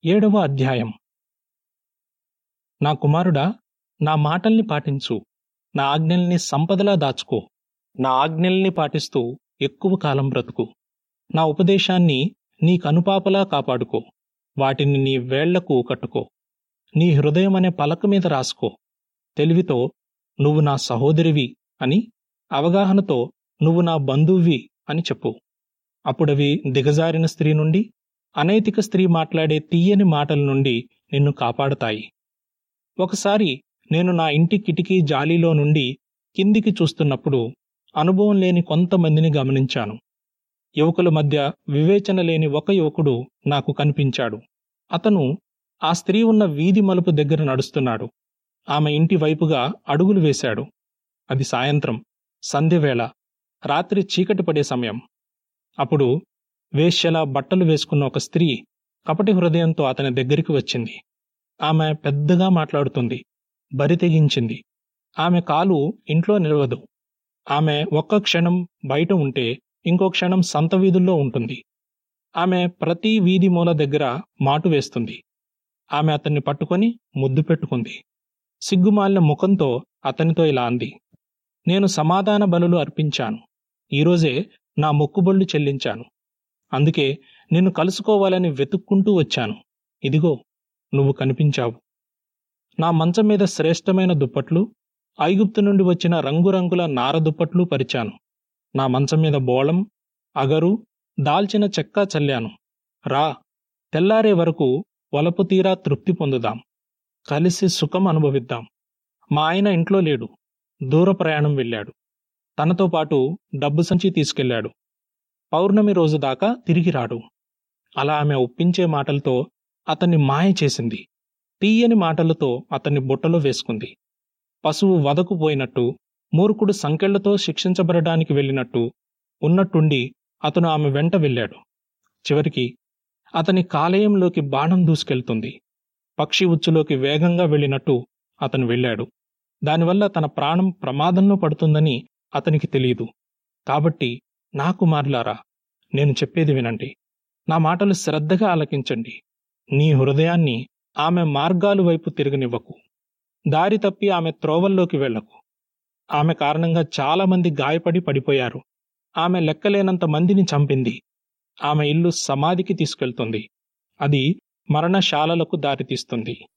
ఏడవ అధ్యాయం నా కుమారుడా నా మాటల్ని పాటించు నా ఆజ్ఞల్ని సంపదలా దాచుకో నా ఆజ్ఞల్ని పాటిస్తూ ఎక్కువ కాలం బ్రతుకు నా ఉపదేశాన్ని నీ కనుపాపలా కాపాడుకో వాటిని నీ వేళ్లకు కట్టుకో నీ హృదయం అనే పలక మీద రాసుకో తెలివితో నువ్వు నా సహోదరివి అని అవగాహనతో నువ్వు నా బంధువువి అని చెప్పు అప్పుడవి దిగజారిన స్త్రీ నుండి అనైతిక స్త్రీ మాట్లాడే తీయని మాటల నుండి నిన్ను కాపాడుతాయి ఒకసారి నేను నా ఇంటి కిటికీ జాలీలో నుండి కిందికి చూస్తున్నప్పుడు అనుభవం లేని కొంతమందిని గమనించాను యువకుల మధ్య వివేచన లేని ఒక యువకుడు నాకు కనిపించాడు అతను ఆ స్త్రీ ఉన్న వీధి మలుపు దగ్గర నడుస్తున్నాడు ఆమె ఇంటి వైపుగా అడుగులు వేశాడు అది సాయంత్రం సంధ్యవేళ రాత్రి చీకటి పడే సమయం అప్పుడు వేశ్యలా బట్టలు వేసుకున్న ఒక స్త్రీ కపటి హృదయంతో అతని దగ్గరికి వచ్చింది ఆమె పెద్దగా మాట్లాడుతుంది బరి తెగించింది ఆమె కాలు ఇంట్లో నిలవదు ఆమె ఒక్క క్షణం బయట ఉంటే ఇంకో క్షణం సంత వీధుల్లో ఉంటుంది ఆమె ప్రతి వీధి మూల దగ్గర మాటు వేస్తుంది ఆమె అతన్ని పట్టుకొని ముద్దు పెట్టుకుంది సిగ్గుమాలిన ముఖంతో అతనితో ఇలా అంది నేను సమాధాన బలులు అర్పించాను ఈరోజే నా మొక్కుబళ్ళు చెల్లించాను అందుకే నిన్ను కలుసుకోవాలని వెతుక్కుంటూ వచ్చాను ఇదిగో నువ్వు కనిపించావు నా మంచం మీద శ్రేష్టమైన దుప్పట్లు ఐగుప్తు నుండి వచ్చిన రంగురంగుల నార దుప్పట్లు పరిచాను నా మంచం మీద బోళం అగరు దాల్చిన చెక్క చల్లాను రా తెల్లారే వరకు వలపు తీరా తృప్తి పొందుదాం కలిసి సుఖం అనుభవిద్దాం మా ఆయన ఇంట్లో లేడు దూర ప్రయాణం వెళ్ళాడు తనతో పాటు డబ్బు సంచి తీసుకెళ్లాడు పౌర్ణమి రోజు దాకా తిరిగి రాడు అలా ఆమె ఒప్పించే మాటలతో అతన్ని మాయ చేసింది తీయని మాటలతో అతన్ని బుట్టలో వేసుకుంది పశువు వదకు పోయినట్టు మూర్ఖుడు సంకెళ్లతో శిక్షించబడడానికి వెళ్ళినట్టు ఉన్నట్టుండి అతను ఆమె వెంట వెళ్ళాడు చివరికి అతని కాలేయంలోకి బాణం దూసుకెళ్తుంది పక్షి ఉచ్చులోకి వేగంగా వెళ్ళినట్టు అతను వెళ్ళాడు దానివల్ల తన ప్రాణం ప్రమాదంలో పడుతుందని అతనికి తెలియదు కాబట్టి నా కుమారులారా నేను చెప్పేది వినండి నా మాటలు శ్రద్ధగా ఆలకించండి నీ హృదయాన్ని ఆమె మార్గాలు వైపు తిరగనివ్వకు దారి తప్పి ఆమె త్రోవల్లోకి వెళ్ళకు ఆమె కారణంగా చాలామంది గాయపడి పడిపోయారు ఆమె లెక్కలేనంత మందిని చంపింది ఆమె ఇల్లు సమాధికి తీసుకెళ్తుంది అది మరణశాలలకు దారితీస్తుంది